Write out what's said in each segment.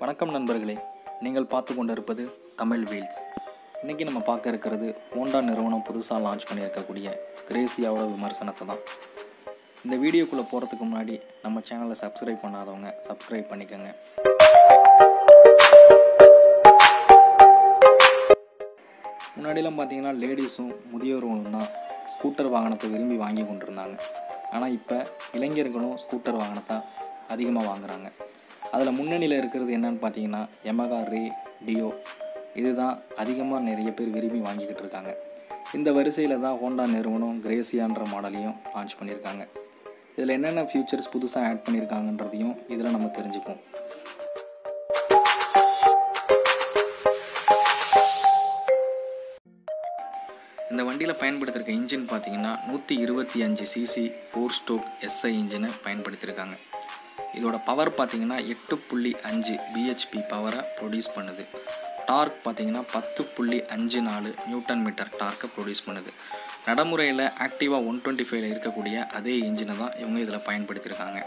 வணக்கம் நண்பர்களே நீங்கள் பார்த்து கொண்டிருப்பது தமிழ் வீல்ஸ் இன்றைக்கி நம்ம பார்க்க இருக்கிறது ஹோண்டா நிறுவனம் புதுசாக லான்ச் பண்ணியிருக்கக்கூடிய கிரேசியாவோட விமர்சனத்தை தான் இந்த வீடியோக்குள்ளே போகிறதுக்கு முன்னாடி நம்ம சேனலை சப்ஸ்கிரைப் பண்ணாதவங்க சப்ஸ்கிரைப் பண்ணிக்கோங்க முன்னாடிலாம் பார்த்தீங்கன்னா லேடிஸும் முதியோர்களும் தான் ஸ்கூட்டர் வாகனத்தை விரும்பி வாங்கி கொண்டிருந்தாங்க ஆனால் இப்போ இளைஞர்களும் ஸ்கூட்டர் வாகனத்தை அதிகமாக வாங்குறாங்க அதில் முன்னணியில் இருக்கிறது என்னன்னு பார்த்தீங்கன்னா எமகா ரே டியோ இதுதான் அதிகமாக நிறைய பேர் விரும்பி வாங்கிக்கிட்டு இருக்காங்க இந்த வரிசையில் தான் ஹோண்டா நிறுவனம் கிரேசியான்ற மாடலையும் லான்ச் பண்ணியிருக்காங்க இதில் என்னென்ன ஃபியூச்சர்ஸ் புதுசாக ஆட் பண்ணியிருக்காங்கன்றதையும் இதில் நம்ம தெரிஞ்சுப்போம் இந்த வண்டியில் பயன்படுத்திருக்க இன்ஜின் பார்த்தீங்கன்னா நூற்றி இருபத்தி அஞ்சு சிசி ஃபோர் ஸ்டோக் எஸ்ஐ இன்ஜினை பயன்படுத்தியிருக்காங்க இதோட பவர் பார்த்தீங்கன்னா எட்டு புள்ளி அஞ்சு பிஹெச்பி பவரை ப்ரொடியூஸ் பண்ணுது டார்க் பார்த்தீங்கன்னா பத்து புள்ளி அஞ்சு நாலு நியூட்டன் மீட்டர் டார்க்கை ப்ரொடியூஸ் பண்ணுது நடைமுறையில் ஆக்டிவாக ஒன் டுவெண்ட்டி ஃபைவ்ல இருக்கக்கூடிய அதே இன்ஜினை தான் இவங்க இதில் பயன்படுத்தியிருக்காங்க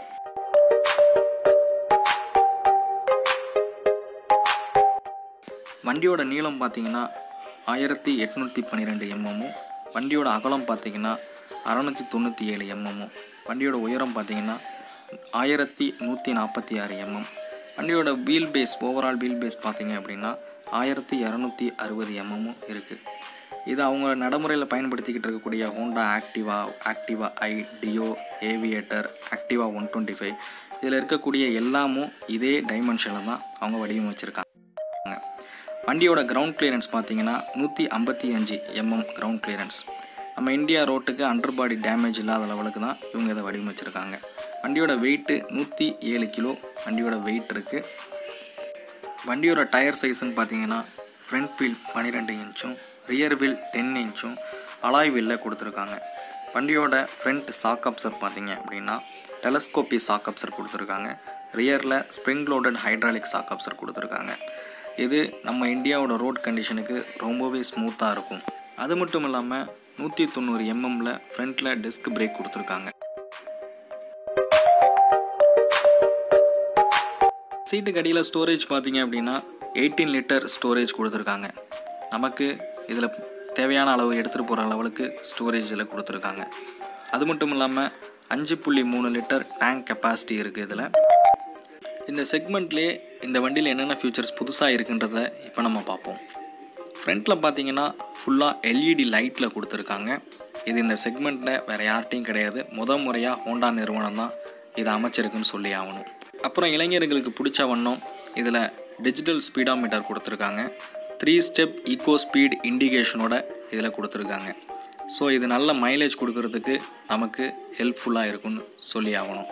வண்டியோட நீளம் பார்த்தீங்கன்னா ஆயிரத்தி எட்நூற்றி பன்னிரெண்டு எம்எம்மும் வண்டியோட அகலம் பார்த்தீங்கன்னா அறநூற்றி தொண்ணூற்றி ஏழு எம்எம்மும் வண்டியோட உயரம் பார்த்தீங்கன்னா ஆயிரத்தி நூற்றி நாற்பத்தி ஆறு எம்எம் வண்டியோட wheelbase overall wheelbase பார்த்தீங்க அப்படின்னா ஆயிரத்தி இரநூத்தி அறுபது எம்எம்மும் இருக்குது இது அவங்க நடைமுறையில் பயன்படுத்திக்கிட்டு இருக்கக்கூடிய Honda Activa Activa I Dio Aviator Activa one twenty five இதில் இருக்கக்கூடிய எல்லாமும் இதே டைமென்ஷனில் தான் அவங்க வடிவமைச்சிருக்காங்க வண்டியோட கிரவுண்ட் கிளியரன்ஸ் பார்த்தீங்கன்னா நூற்றி ஐம்பத்தி அஞ்சு எம்எம் கிரவுண்ட் கிளியரன்ஸ் நம்ம இந்தியா ரோட்டுக்கு அண்டர் பாடி டேமேஜ் இல்லாத லெவலுக்கு தான் இவங்க இதை வடிவமைச்சிருக்காங்க வண்டியோட வெயிட்டு நூற்றி ஏழு கிலோ வண்டியோட வெயிட் இருக்குது வண்டியோட டயர் சைஸ்ன்னு பார்த்தீங்கன்னா ஃப்ரண்ட் வீல் பன்னிரெண்டு இன்ச்சும் ரியர் வீல் டென் இன்ச்சும் அலாய் வீலில் கொடுத்துருக்காங்க வண்டியோட ஃப்ரண்ட் சாக் அப்சர் பார்த்தீங்க அப்படின்னா டெலஸ்கோப்பி சாக் அப்சர் கொடுத்துருக்காங்க ரியரில் spring loaded hydraulic shock absorber கொடுத்துருக்காங்க இது நம்ம இந்தியாவோட ரோட் கண்டிஷனுக்கு ரொம்பவே ஸ்மூத்தாக இருக்கும் அது மட்டும் இல்லாமல் நூற்றி தொண்ணூறு எம்எம்மில் ஃப்ரண்ட்டில் டிஸ்க் பிரேக் கொடுத்துருக்காங்க சீட்டுக்கு அடியில் ஸ்டோரேஜ் பார்த்தீங்க அப்படின்னா எயிட்டீன் லிட்டர் ஸ்டோரேஜ் கொடுத்துருக்காங்க நமக்கு இதில் தேவையான அளவு எடுத்துகிட்டு போகிற லெவலுக்கு ஸ்டோரேஜ் இதில் கொடுத்துருக்காங்க அது மட்டும் இல்லாமல் அஞ்சு புள்ளி மூணு லிட்டர் டேங்க் கெப்பாசிட்டி இருக்குது இதில் இந்த செக்மெண்ட்லேயே இந்த வண்டியில் என்னென்ன ஃபியூச்சர்ஸ் புதுசாக இருக்குன்றத இப்போ நம்ம பார்ப்போம் ஃப்ரண்ட்டில் பார்த்தீங்கன்னா ஃபுல்லாக எல்இடி லைட்டில் கொடுத்துருக்காங்க இது இந்த செக்மெண்ட்டில் வேறு யார்கிட்டையும் கிடையாது முத முறையாக ஹோண்டா நிறுவனம் தான் இதை அமைச்சிருக்குன்னு சொல்லி ஆகணும் அப்புறம் இளைஞர்களுக்கு பிடிச்ச வண்ணம் இதில் டிஜிட்டல் ஸ்பீடாமீட்டர் கொடுத்துருக்காங்க த்ரீ ஸ்டெப் ஈகோ ஸ்பீட் இண்டிகேஷனோட இதில் கொடுத்துருக்காங்க ஸோ இது நல்ல மைலேஜ் கொடுக்கறதுக்கு நமக்கு ஹெல்ப்ஃபுல்லாக இருக்கும்னு சொல்லி ஆகணும்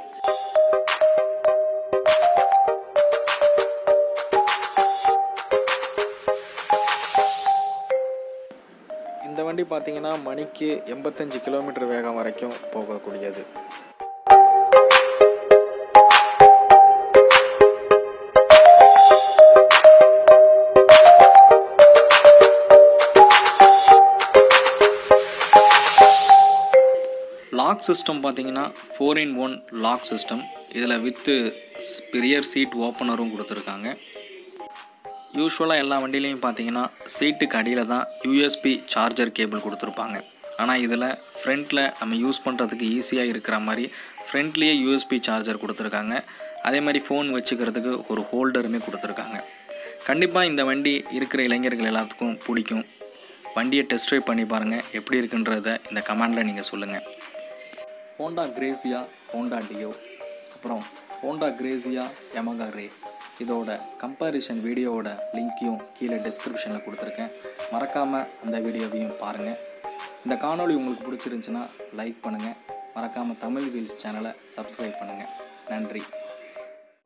இந்த வண்டி பார்த்தீங்கன்னா மணிக்கு எண்பத்தஞ்சு கிலோமீட்டர் வேகம் வரைக்கும் போகக்கூடியது லாக் சிஸ்டம் பார்த்தீங்கன்னா four in one lock system இதில் வித்து ரியர் சீட் ஓப்பனரும் கொடுத்துருக்காங்க யூஸ்வலாக எல்லா வண்டியிலையும் பார்த்தீங்கன்னா சீட்டுக்கு அடியில் தான் யூஎஸ்பி சார்ஜர் கேபிள் கொடுத்துருப்பாங்க ஆனால் இதில் ஃப்ரண்ட்டில் நம்ம யூஸ் பண்ணுறதுக்கு ஈஸியாக இருக்கிற மாதிரி ஃப்ரண்ட்லேயே யூஎஸ்பி சார்ஜர் கொடுத்துருக்காங்க அதே மாதிரி ஃபோன் வச்சுக்கிறதுக்கு ஒரு ஹோல்டருமே கொடுத்துருக்காங்க கண்டிப்பாக இந்த வண்டி இருக்கிற இளைஞர்கள் எல்லாத்துக்கும் பிடிக்கும் வண்டியை டெஸ்ட் ட்ரைவ் பண்ணி பாருங்கள் எப்படி இருக்குன்றத இந்த கமெண்டில் நீங்கள் சொல்லுங்கள் ஹோண்டா கிரேசியா ஹோண்டா டியோ அப்புறம் ஹோண்டா கிரேசியா எமகா ரே இதோட கம்பேரிஷன் வீடியோவோட லிங்க்கையும் கீழே டிஸ்கிரிப்ஷனில் கொடுத்துருக்கேன் மறக்காமல் அந்த வீடியோவையும் பாருங்கள் இந்த காணொளி உங்களுக்கு பிடிச்சிருந்துச்சுன்னா லைக் பண்ணுங்கள் மறக்காமல் தமிழ் வீல்ஸ் சேனலை சப்ஸ்கிரைப் பண்ணுங்கள் நன்றி